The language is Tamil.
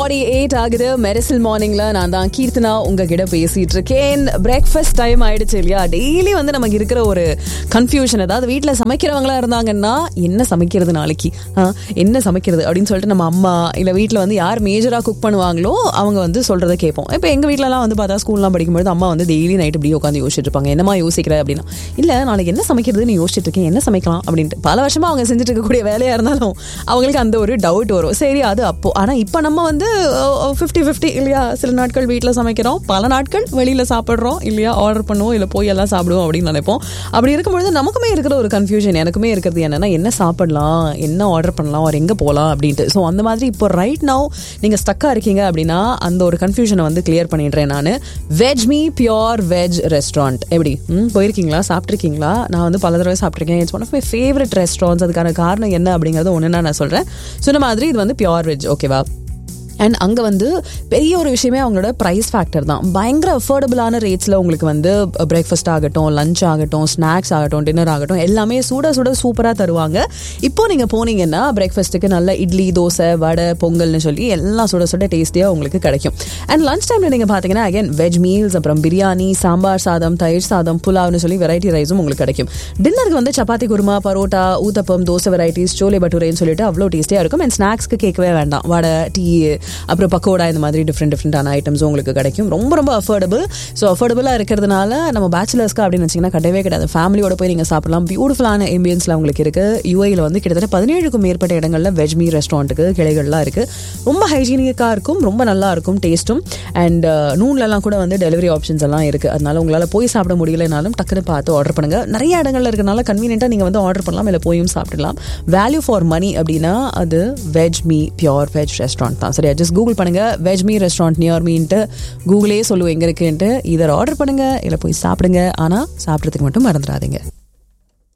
ஃபார்ட்டி எயிட் ஆகுது மெரிசல் மார்னிங்ல நான் தான் கீர்த்தனா உங்ககிட்ட பேசிட்டு இருக்கேன் பிரேக்ஃபாஸ்ட் டைம் ஆயிடுச்சு இல்லையா டெய்லி வந்து நமக்கு இருக்கிற ஒரு கன்ஃபியூஷன் அதாவது வீட்டில் சமைக்கிறவங்களா இருந்தாங்கன்னா என்ன சமைக்கிறது நாளைக்கு ஆ, என்ன சமைக்கிறது அப்படின்னு சொல்லிட்டு நம்ம அம்மா இல்லை வீட்டில் வந்து யார் மேஜராக குக் பண்ணுவாங்களோ அவங்க வந்து சொல்றதை கேட்போம் இப்போ எங்கள் வீட்டிலலாம் வந்து பார்த்தா ஸ்கூல்லாம் படிக்கும்போது அம்மா வந்து டெய்லி நைட் இப்படி உட்காந்து யோசிச்சுட்டு இருப்பாங்க என்னமா யோசிக்கிற அப்படின்னா இல்லை நாளைக்கு என்ன சமைக்கிறதுன்னு யோசிச்சுட்டு இருக்கேன் என்ன சமைக்கலாம் அப்படின்ட்டு பல வருஷமா அவங்க செஞ்சுட்டு இருக்கக்கூடிய வேலையா இருந்தாலும் அவங்களுக்கு அந்த ஒரு டவுட் வரும் சரி அது அப்போ ஆனா இப்போ நம்ம வந்து ஃபிஃப்டி ஃபிஃப்டி இல்லையா சில நாட்கள் வீட்டில் சமைக்கிறோம் பல நாட்கள் வெளியில சாப்பிட்றோம் இல்லையா ஆர்டர் பண்ணுவோம் இல்லை போய் எல்லாம் சாப்பிடுவோம் அப்படின்னு நினைப்போம் அப்படி இருக்கும்பொழுது நமக்குமே இருக்கிற ஒரு கன்ஃபியூஷன் எனக்குமே இருக்கிறது என்னன்னா என்ன சாப்பிடலாம் என்ன ஆர்டர் பண்ணலாம் ஒரு எங்க போகலாம் அப்படின்ட்டு ஸோ அந்த மாதிரி இப்போ ரைட் நவ் நீங்க ஸ்டக்கா இருக்கீங்க அப்படின்னா அந்த ஒரு கன்ஃபியூஷனை வந்து கிளியர் பண்ணிடுறேன் நான் veg me pure veg restaurant எப்படி ம், போயிருக்கீங்களா சாப்பிட்ருக்கீங்களா நான் வந்து பல தடவை சாப்பிட்ருக்கேன் it's one of my favourite restaurants அதுக்கான காரணம் என்ன அப்படிங்கறது ஒன்று நான் சொல்கிறேன் சொன்ன மாதிரி இது வந்து பியோர் வெஜ் ஓகேவா அண்ட் அங்கே வந்து பெரிய ஒரு விஷயமே அவங்களோட ப்ரைஸ் ஃபேக்டர் தான் பயங்கர அஃபோர்டபுளான ரேட்ஸில் உங்களுக்கு வந்து பிரேக்ஃபாஸ்ட் ஆகட்டும் லஞ்ச் ஆகட்டும் ஸ்நாக்ஸ் ஆகட்டும் டின்னர் ஆகட்டும் எல்லாமே சுட சுட சூப்பராக தருவாங்க இப்போ நீங்கள் போனீங்கன்னா பிரேக்ஃபாஸ்ட்டுக்கு நல்ல இட்லி தோசை வடை பொங்கல்னு சொல்லி எல்லாம் சுட சுட டேஸ்டியாக உங்களுக்கு கிடைக்கும் அண்ட் லஞ்ச் டைமில் நீங்கள் பார்த்தீங்கன்னா அகைன் வெஜ் மீல்ஸ் அப்புறம் பிரியாணி சாம்பார் சாதம் தயிர் சாதம் புலாவ்னு சொல்லி வெரைட்டி ரைஸும் உங்களுக்கு கிடைக்கும் டின்னருக்கு வந்து சப்பாத்தி குருமா பரோட்டா ஊத்தப்பம் தோசை வெரைட்டிஸ் சோலை பட்டூரைன்னு சொல்லிட்டு அவ்வளோ டேஸ்டியாக இருக்கும் அண்ட் ஸ்நாக்ஸ்க்கு கேட்கவே வேண்டாம் வடை டீ அப்புறம் பக்கோடா இந்த மாதிரி டிஃப்ரெண்ட் டிஃப்ரெண்டான ஐட்டம்ஸ் உங்களுக்கு கிடைக்கும் ரொம்ப ரொம்ப அஃபோர்டபுள் ஸோ அஃபோர்டபுளாக இருக்கிறதுனால நம்ம பேச்சுலர்ஸ்க்கு அப்படின்னு வச்சிங்கன்னா கிடையவே கிடையாது ஃபேமிலியோட போய் நீங்கள் சாப்பிடலாம் பியூட்டிஃபுல்லான எம்பியன்ஸில் உங்களுக்கு இருக்குது யூஐயில் வந்து கிட்டத்தட்ட பதினேழுக்கும் மேற்பட்ட இடங்களில் வெஜ் மீ ரெஸ்டாரண்ட்டுக்கு கிளைகள்லாம் இருக்குது ரொம்ப ஹைஜீனிக்காக இருக்கும் ரொம்ப நல்லா இருக்கும் டேஸ்ட்டும் அண்ட் நூன்லலாம் கூட வந்து டெலிவரி ஆப்ஷன்ஸ் எல்லாம் இருக்குது அதனால உங்களால் போய் சாப்பிட முடியலைனாலும் டக்குன்னு பார்த்து ஆர்டர் பண்ணுங்கள் நிறைய இடங்கள்ல இருக்கனால கன்வீனியண்ட்டாக நீங்கள் வந்து ஆர்டர் பண்ணலாம் இல்லை போயும் சாப்பிடலாம் வேல்யூ ஃபார் மணி அப்படின்னா அது veg me pure veg restaurant தான் சரியா ஜஸ்ட் கூகுள் பண்ணுங்க வெஜ் மீ ரெஸ்டாரண்ட் நியர் மீன்ட்டு கூகுளே சொல்லுவோம் எங்க இருக்குன்ட்டு இதர் ஆர்டர் பண்ணுங்க இல்லை போய் சாப்பிடுங்க ஆனால் சாப்பிட்றதுக்கு மட்டும் மறந்துடாதீங்க